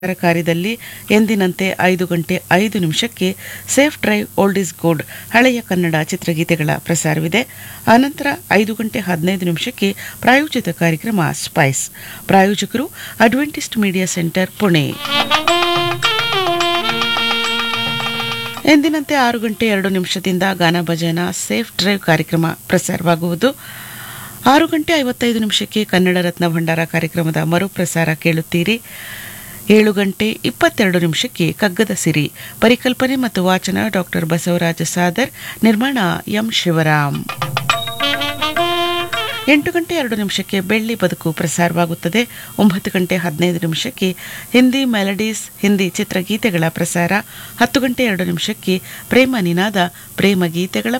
ಕಾರ್ಯದಲ್ಲಿ ಎಂದಿನಂತೆ ಐದು ಗಂಟೆ ಐದು ನಿಮಿಷಕ್ಕೆ safe drive old is good ಹಳೆಯ ಕನ್ನಡ ಚಿತ್ರಗೀತೆಗಳ ಪ್ರಸಾರವಿದೆ ಆನಂತರ ಐದು ಗಂಟೆ ಹದಿನೈದು ನಿಮಿಷಕ್ಕೆ ಪ್ರಾಯೋಜಿತ ಕಾರ್ಯಕ್ರಮ ಸ್ಪೈಸ್ ಪ್ರಾಯೋಜಕರು ಅಡ್ವೆಂಟಿಸ್ಟ್ ಮೀಡಿಯಾ ಸೆಂಟರ್ ಪುಣೆ ಎಂದಿನಂತೆ ಆರು ಗಂಟೆ ಎರಡು ನಿಮಿಷದಿಂದ ಗಾನ ಭಜನ ಸೇಫ್ ಡ್ರೈವ್ ಕಾರ್ಯಕ್ರಮ ಪ್ರಸಾರವಾಗುವುದು ಆರು ಗಂಟೆ ಐವತ್ತೈದು ನಿಮಿಷಕ್ಕೆ ಕನ್ನಡ ರತ್ನ ಭಂಡಾರ ಕಾರ್ಯಕ್ರಮದ ಮರುಪ್ರಸಾರ ಕೇಳುತ್ತೀರಿ ಏಳು ಗಂಟೆ ಇಪ್ಪತ್ತೆರಡು ನಿಮಿಷಕ್ಕೆ ಕಗ್ಗದ ಸಿರಿ ಪರಿಕಲ್ಪನೆ ಮತ್ತು ವಾಚನ ಡಾಕ್ಟರ್ ಬಸವರಾಜ ಸಾದರ್ ನಿರ್ಮಾಣ ಎಂ ಶಿವರಾಮ್ ಎಂಟು ಗಂಟೆ ಎರಡು ನಿಮಿಷಕ್ಕೆ ಬೆಳ್ಳಿ ಬದುಕು ಪ್ರಸಾರವಾಗುತ್ತದೆ ಒಂಬತ್ತು ಗಂಟೆ ಹದಿನೈದು ನಿಮಿಷಕ್ಕೆ ಹಿಂದಿ ಮೆಲಡೀಸ್ ಹಿಂದಿ ಚಿತ್ರಗೀತೆಗಳ ಪ್ರಸಾರ ಹತ್ತು ಗಂಟೆ ಎರಡು ನಿಮಿಷಕ್ಕೆ ಪ್ರೇಮ ನಿನಾದ ಪ್ರೇಮ ಗೀತೆಗಳ